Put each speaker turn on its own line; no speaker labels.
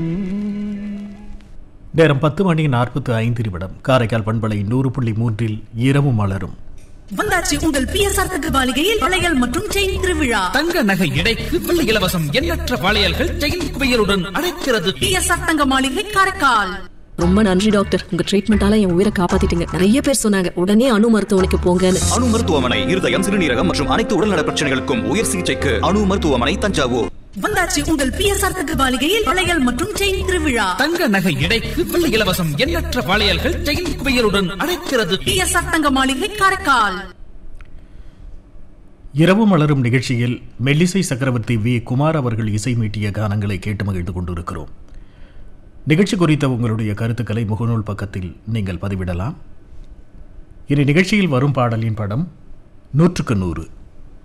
நேரம் பத்து மணி நாற்பத்து ஐந்து நிமிடம் காரைக்கால் பண்பலை நூறு புள்ளி மூன்றில் இரவு மலரும்
வந்தாச்சு உங்கள் பிஎஸ்ஆர் தகவலிகையில் வளையல் மற்றும் செயின் திருவிழா
தங்க நகை எடைக்கு வெள்ளி இலவசம் எண்ணற்ற வளையல்கள் செயின் குவியலுடன் அழைக்கிறது
பிஎஸ்ஆர் தங்க மாளிகை காரைக்கால்
ரொம்ப நன்றி டாக்டர் உங்க ட்ரீட்மெண்டால என் உயிரை காப்பாத்திட்டீங்க நிறைய பேர் சொன்னாங்க உடனே அணு மருத்துவமனைக்கு போங்கன்னு
அணு மருத்துவமனை இருதயம் சிறுநீரகம் மற்றும் அனைத்து உடல்நல பிரச்சனைகளுக்கும் உயர் சிகிச்சைக்கு அணு மருத்துவமனை தஞ்சாவூர்
வந்தாச்சு உங்கள் பிஎஸ்ஆர் தகவலிகையில் வளையல் மற்றும் செயின் திருவிழா
தங்க நகை எடைக்கு வெள்ளி இலவசம் எண்ணற்ற வளையல்கள் செயின் குவியலுடன் அழைக்கிறது
பிஎஸ்ஆர் தங்க மாளிகை காரைக்கால்
இரவு மலரும் நிகழ்ச்சியில் மெல்லிசை சக்கரவர்த்தி வி குமார் அவர்கள் இசை மீட்டிய கானங்களை கேட்டு மகிழ்ந்து கொண்டிருக்கிறோம் நிகழ்ச்சி குறித்த உங்களுடைய கருத்துக்களை முகநூல் பக்கத்தில் நீங்கள் பதிவிடலாம் இனி நிகழ்ச்சியில் வரும் பாடலின் படம் நூற்றுக்கு நூறு